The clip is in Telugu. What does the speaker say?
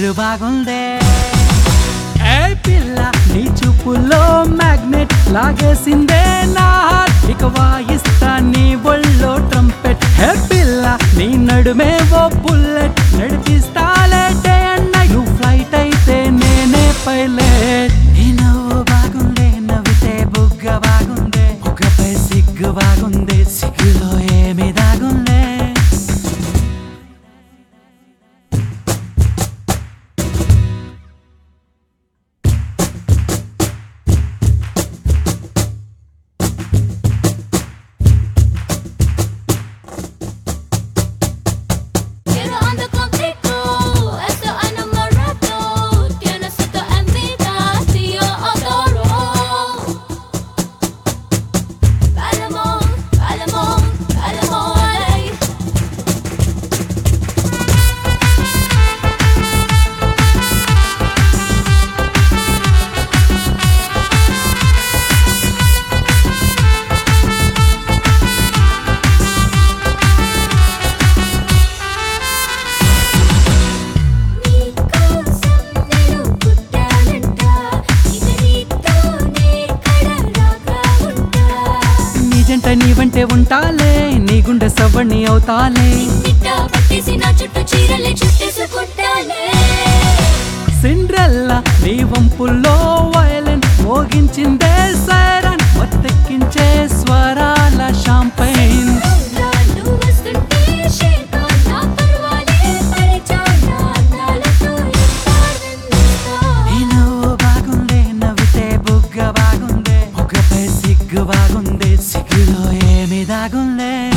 సిగ్గు బాగుందే ఏ పిల్ల నీ చూపుల్లో మ్యాగ్నెట్ లాగేసిందే నా heart. ఇక వాయిస్తా నీ ఒళ్ళో ట్రంపెట్ హే పిల్ల నీ నడుమే ఓ బుల్లెట్ నడిపిస్తాలే డే అండ్ నైట్ నువ్వు ఫ్లైట్ అయితే నేనే పైలట్ నీ నవ్వు బాగుందే నవ్వితే బుగ్గ బాగుందే బుగ్గపై సిగ్గు బాగుంది సిగ్గులో ఏమి దాగుందే Quiero ando contigo, esto enamorado. Tienes esto en vida, si yo adoro. Palamón, palamón, palamón. ay. నీకోసం నేను పుట్టానంట ఇక నీతోనే కడలాగా ఉంటా నీ జంట నీ వంటే ఉంటాలే నీ గుండె సవ్వణి అవుతాలే నిట్ట పట్టేసి నా చుట్టూ చీరలే చుట్టేసుకుంటాలే సిండ్రెల్లా నీ వంపుల్లో వయలెన్ మోగించిందే సైరన్ మత్తెక్కించే స్వరాల షాంపైన్ నువ్వు వస్తుంటే షేకా నా పర్వాలే పరిచానా నాలతో పాడందిస్తా నీ నవ్వు బాగుందే నవ్వితే బుగ్గ బాగుందే బుగ్గపై సిగ్గు బాగుంది సిగ్గులో ఏమి దాగుందే